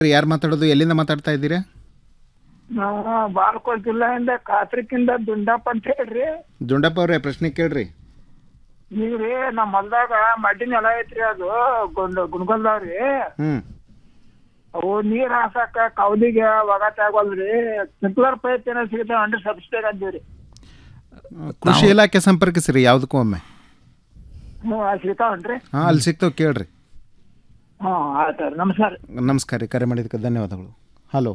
ಯಾರು ಮಾತಾಡೋದು ಎಲ್ಲಿಂದ ಮಾತಾಡ್ತಾ ಇದ್ದೀರಾ ನಾವು ಬಾಲ್ಕೋಟ್ ಜಿಲ್ಲೆಯಿಂದ ಕಾತ್ರಿಕಿಂದ ದುಂಡಪ್ಪ ಅಂತ ಹೇಳ್ರಿ ದುಂಡಪ್ಪ ಅವರೇ ಪ್ರಶ್ನೆ ಕೇಳ್ರಿ ನೀವ್ರಿ ನಮ್ಮ ಹೊಲ್ದಾಗ ಮಡ್ಡಿ ನೆಲ ಐತ್ರಿ ಅದು ಗುಂಡ್ ಗುಣಗಲ್ದಾವ್ರಿ ಹ್ಞೂ ಅವು ನೀರ್ ಹಾಸಾಕ ಕೌಲಿಗೆ ಒಗಟ ಆಗೋಲ್ರಿ ಸ್ಪ್ರಿಂಕ್ಲರ್ ಪೈಪ್ ಏನೋ ಸಿಗುತ್ತೆ ಅಂಡ್ರೆ ಸಬ್ಸಿಡಿ ಅಂತೀವ್ರಿ ಕೃಷಿ ಇಲಾಖೆ ಸಂಪರ್ಕಿಸ್ರಿ ಯಾವುದಕ್ಕೂ ಒಮ್ಮೆ ಹ್ಞೂ ಅದು ಸಿಗ್ತಾವನ್ರಿ ಹಾಂ ಅಲ್ಲಿ ಸಿಗ್ತಾವೆ ಕೇಳ್ರಿ ಹ್ಞೂ ಆಯ್ತು ನಮಸ್ಕಾರ ನಮಸ್ಕಾರ ರೀ ಕರೆ ಮಾಡಿದ್ದಕ್ಕೆ ಧನ್ಯವಾದಗಳು ಹಲೋ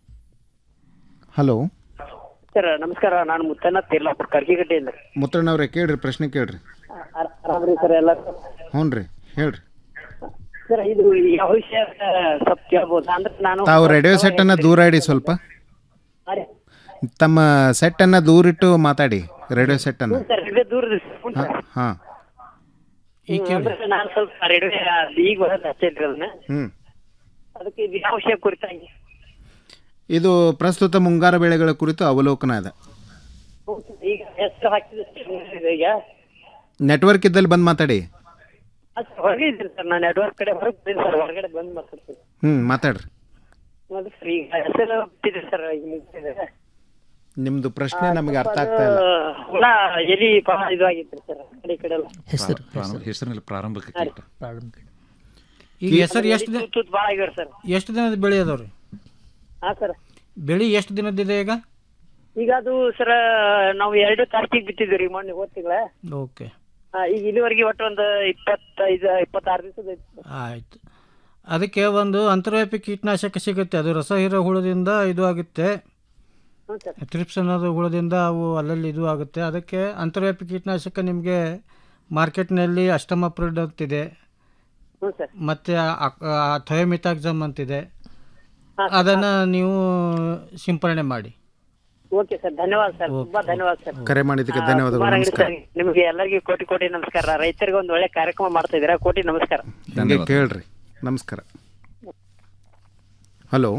ಹಲೋ ಸರ್ ನಮಸ್ಕಾರ ನಾನು ಮುತ್ತಣ್ಣ ತಿರ್ಲಾಪುರ ಕರ್ಕಿಗಡ್ಡೆಯಿಂದ ಮುತ್ತಣ್ಣವ್ರೆ ಕೇಳ್ರಿ ಪ್ರಶ್ನೆ ಕೇಳ್ರಿ ಆರಾಮ್ರಿ ಸರ್ ಎಲ್ಲ ಹ್ಞೂ ರೀ ಹೇಳ್ರಿ ಸರ್ ಇದು ಯಾವ ವಿಷಯ ಸ್ವಲ್ಪ ಕೇಳ್ಬೋದಾ ಅಂದ್ರೆ ನಾನು ತಾವು ರೇಡಿಯೋ ಸೆಟ್ಟನ್ನು ದೂರ ಇಡಿ ಸ್ವಲ್ಪ ಹಾ ರೀ. ತಮ್ಮ ಸೆಟ್ಟನ್ನು ದೂರಿಟ್ಟು ಮಾತಾಡಿ ರೇಡಿಯೋ ಸೆಟ್ಟನ್ನು ಹ್ಞೂ ಸರ್ ರೇಡಿಯೋ ದೂರ ಇದೆ ಸರ್. ಹ್ಞೂ ಹಾಂ ಸರ್. ಹಾಂ ಹ್ಮ್, ಅಂದ್ರೆ ನಾನು ಸ್ವಲ್ಪ ರೇಡಿಯೋ ಈಗ ಬರೋದು ಅಷ್ಟೇ ಇದ್ರಿ ಅದನ್ನ ಹ್ಞೂ ಅದಕ್ಕೆ ಇದು ಯಾವ ವಿಷಯ ಕುರಿತಾಗಿ ಇದು ಪ್ರಸ್ತುತ ಮುಂಗಾರು ಬೆಳೆಗಳ ಕುರಿತು ಅವಲೋಕನ ಅದ ಹ್ಞೂ ಸರ್, ಈಗ ಹೆಸರು ಹಾಕಿದ್ರೆ ಸರ್ ಈಗ ನೆಟ್ವರ್ಕ್ ಇದ್ದಲ್ಲಿ ಬಂದು ಮಾತಾಡಿ ಅದು ಹೊರಗೆ ಇದ್ದೀನಿ ಸರ್ ನಾನು ನೆಟ್ವರ್ಕ್ ಕಡೆ ಹೊರಗೆ ಬಂದಿದ್ದೀನಿ ಸರ್ ಹೊರಗಡೆ ಬಂದು ಮಾತಾಡ್ತೀನಿ ಹ್ಞೂ ಮಾತಾಡ್ರಿ ಅದು ಸರ್ ಈಗ ಹೆಸರು ಬಿಟ್ಟಿದೆ ಸರ್ ಈಗ ಮುಗ್ದಿದೆ ನಿಮ್ಮದು ಪ್ರಶ್ನೆ ನಮಗೆ ಅರ್ಥ ಆಗ್ತಾ ಇಲ್ಲ ಹುಳ ಎಲಿ ಪ ಇದು ಆಗಿತ್ತು ಸರ್ ಆ ಕಡೆ ಈ ಕಡೆ ಎಲ್ಲ ಹೆಸರು ಪ್ರಾರಂಭ- ಹೆಸರಿನಲ್ಲಿ ಪ್ರಾರಂಭಿಕ ಹಾ ರೀ. ಕೀಟ ಪ್ರಾರಂಭ ಈಗ ಹೆಸರು ಎಷ್ಟು ದಿನ ತೂತ್ ಭಾಳ ಆಗ್ಯಾವ ಸರ್ ಎಷ್ಟು ದಿನದ ಬೆಳೆ ಅದಾವ್ರಿ ಹಾ ಸರ್ ಬೆಳೆ ಎಷ್ಟು ದಿನದಿದೆ ಈಗ ಈಗ ಅದು ಸರ್ ನಾವು ಎರಡು ತಾರೀಕಿಗೆ ಬಿತ್ತಿದ್ವಿ ರೀ ಮೊನ್ನೆ ಹೋದ ತಿಂಗಳ ಓಕೆ ಈಗ ಇಲ್ಲಿವರೆಗೆ ಒಟ್ಟು ಒಂದು ಇಪ್ಪತ್ತೈದು ಇಪ್ಪತ್ತಾರು ದಿವಸದ ಆಯ್ತು ಅದಕ್ಕೆ ಒಂದು ಅಂತರ್ವ್ಯಾಪಿ ಕೀಟನಾಶಕ ಸಿಗುತ್ತೆ ಅದು ರಸ ಹೀರೋ ಹುಳದಿಂದ ಇದು ಆಗುತ್ತೆ ಹ್ಞೂ ಸರ್ ಥ್ರಿಪ್ಸ್ ಅನ್ನೋದು ಹುಳದಿಂದ ಅವು ಅಲ್ಲಲ್ಲಿ ಇದು ಆಗುತ್ತೆ ಅದಕ್ಕೆ ಅಂತರ್ವ್ಯಾಪಿ ಕೀಟನಾಶಕ ನಿಮಗೆ ಮಾರ್ಕೆಟ್ನಲ್ಲಿ ಅಷ್ಟಮಪ್ರಿಡ್ ಅಂತಿದೆ ಹ್ಞೂ ಸರ್ ಮತ್ತು ಥಯೋಮಿತಾಕ್ಸಮ್ ಅಂತಿದೆ ಹಾ, ಅದನ್ನು ನೀವು ಸಿಂಪರಣೆ ಮಾಡಿ ಓಕೆ ಸರ್ ಧನ್ಯವಾದ ಸರ್ ತುಂಬಾ ಧನ್ಯವಾದ ಸರ್ ಕರೆ ಮಾಡಿದ್ದಕ್ಕೆ ಧನ್ಯವಾದಗಳು ಕುಮಾರ್ ಅಂಗಡಿ ನಮಸ್ಕಾರ ಸರ್, ನಿಮಗೆ ಎಲ್ಲರಿಗೂ ಕೋಟಿ ಕೋಟಿ ನಮಸ್ಕಾರ ರೈತರಿಗೆ ಒಂದು ಒಳ್ಳೆ ಕಾರ್ಯಕ್ರಮ ಮಾಡ್ತಾ ಇದ್ದೀರಾ ಕೋಟಿ ನಮಸ್ಕಾರ ಹಂಗೆ ಕೇಳ್ರಿ ನಮಸ್ಕಾರ ಹಲೋ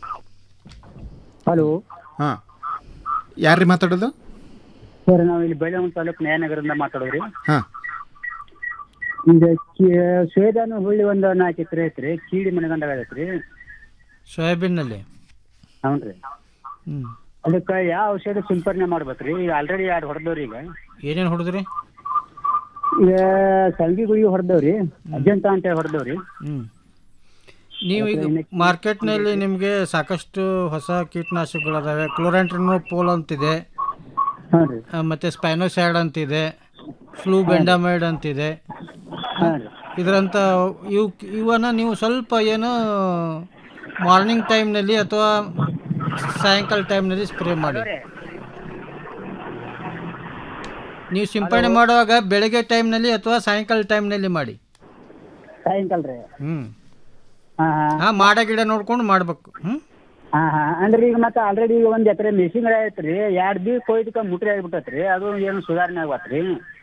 ಹಲೋ ಹಾಂ ಯಾರ್ರಿ ಮಾತಾಡೋದು ಸರ್ ನಾವು ಇಲ್ಲಿ ಬೆಳಗಾವಿ ತಾಲೂಕು ನ್ಯಾಯನಗರದಿಂದ ಮಾತಾಡೋದ್ರಿ ಹಾಂ ಈಗ ಶ್ವೇದಾನು ಹುಳ್ಳಿ ಒಂದು ನಾಲ್ಕು ಎಕರೆ ಐತ್ರಿ ಕೀಡಿ ಮನೆಗಂಡಾಗ ಐತ್ರಿ ಸೋಯಾಬೀನ್ನಲ್ಲಿ ಹ್ಞೂ ರೀ ಹ್ಞೂ ಅದಕ್ಕೆ ಯಾವ ಔಷಧ ಸಿಂಪರಣೆ ಮಾಡ್ಬೇಕ್ರಿ ಈಗ ಆಲ್ರೆಡಿ ಎರಡು ಹೊಡೆದವ್ರಿ ಈಗ ಏನೇನು ಹೊಡೆದ್ರಿ ಈಗ ಸಂಗಿ ಗುಳಿ ಹೊಡೆದವ್ರಿ ಅಜಂತ ಅಂತ ಹೇಳಿ ಹೊಡೆದವ್ರಿ ಹ್ಞೂ ನೀವು ಈಗ ಮಾರ್ಕೆಟ್ನಲ್ಲಿ ನಿಮಗೆ ಸಾಕಷ್ಟು ಹೊಸ ಕೀಟನಾಶಕಗಳಿದಾವೆ ಕ್ಲೋರಾಂಟ್ರಿನೋ ಪೋಲ್ ಅಂತಿದೆ ಹಾಂ ರೀ ಆ, ಮತ್ತೆ ಸ್ಪೈನೋಸ್ಯಾಡ್ ಅಂತಿದೆ ಫ್ಲೂ ಬೆಂಡಾಮೈಡ್ ಅಂತಿದೆ ಹಾಂ ರೀ ಇದರಂಥ ಇವು ಇವನ್ನ ನೀವು ಸ್ವಲ್ಪ ಏನು ಮಾರ್ನಿಂಗ್ ಟೈಮ್ನಲ್ಲಿ ಅಥವಾ ಸಾಯಂಕಾಲ ಟೈಮ್ನಲ್ಲಿ ಸ್ಪ್ರೇ ಮಾಡಿ ನೀವು ಸಿಂಪಡಣೆ ಮಾಡುವಾಗ ಬೆಳಗ್ಗೆ ಟೈಮ್ನಲ್ಲಿ ಅಥವಾ ಸಾಯಂಕಾಲ ಟೈಮ್ನಲ್ಲಿ ಮಾಡಿ ಸಾಯಂಕಾಲ ರೀ ಹ್ಞೂ ಹಾಂ ಹಾಂ ಹಾಂ ಮಾಡ ಗಿಡ ನೋಡ್ಕೊಂಡು ಮಾಡಬೇಕು ಹ್ಞೂ ಹಾಂ ಹಾಂ ಅಂದ್ರೆ ಈಗ ಮತ್ತೆ ಆಲ್ರೆಡಿ ಈಗ ಒಂದು ಎಕರೆ ಮೆಣಸಿನ್ಕಾಯಿ ಐತ್ರಿ ಎರಡು ಬೀ ಕೊಯ್ದಕ್ಕೆ ಮುಟ್ರಿ ಆಗ್ಬಿಟ್ಟತ್ರಿ ಅದು ಏನು ಸುಧಾರಣೆ ಆಗ್ಬತ್ರಿ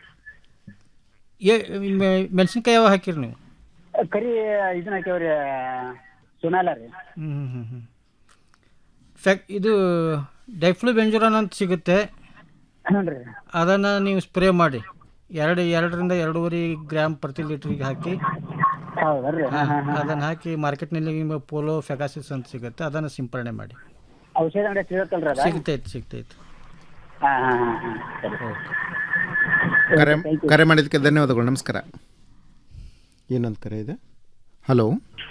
ಏ ಮೆಣಸಿನ್ಕಾಯಿ ಯಾವ ಹಾಕಿರಿ ನೀವು ಕರಿ ಇದನ್ನ ಹಾಕ್ಯಾವ್ರಿ ಸುನಾಲ ರೀ ಹ್ಞೂ ಹ್ಞೂ ಹ್ಞೂ ಫ್ಯಾಕ್ ಇದು ಡೈಫ್ಲು ಬೆಂಜುರಾನ್ ಅಂತ ಸಿಗುತ್ತೆ ಹ್ಞೂ ರೀ ಅದನ್ನು ನೀವು ಸ್ಪ್ರೇ ಮಾಡಿ ಎರಡು ಎರಡರಿಂದ ಎರಡೂವರೆ ಗ್ರಾಮ್ ಪ್ರತಿ ಲೀಟ್ರಿಗೆ ಹಾಕಿ ಹೌದಲ್ರಿ ಹಾಂ ಹಾಂ ಹಾಂ ಅದನ್ನು ಹಾಕಿ ಮಾರ್ಕೆಟ್ನಲ್ಲಿ ನಿಮಗೆ ಪೋಲೋ ಫೆಗಾಸಿಸ್ ಅಂತ ಸಿಗುತ್ತೆ ಅದನ್ನು ಸಿಂಪರಣೆ ಮಾಡಿ ಔಷಧ ಅಂಗಡಿ ಸಿಗತ್ತಲ್ರಿ ಅದ ಸಿಗ್ತೈತೆ ಸಿಗ್ತೈತೆ ಹಾಂ ಹಾಂ ಹಾಂ ಹಾಂ ಸರಿ ಓಕೆ ಕರೆ ಕರೆ ಮಾಡಿದ್ದಕ್ಕೆ ಧನ್ಯವಾದಗಳು ನಮಸ್ಕಾರ ಇನ್ನೊಂದು ಕರೆ ಇದೆ ಹಲೋ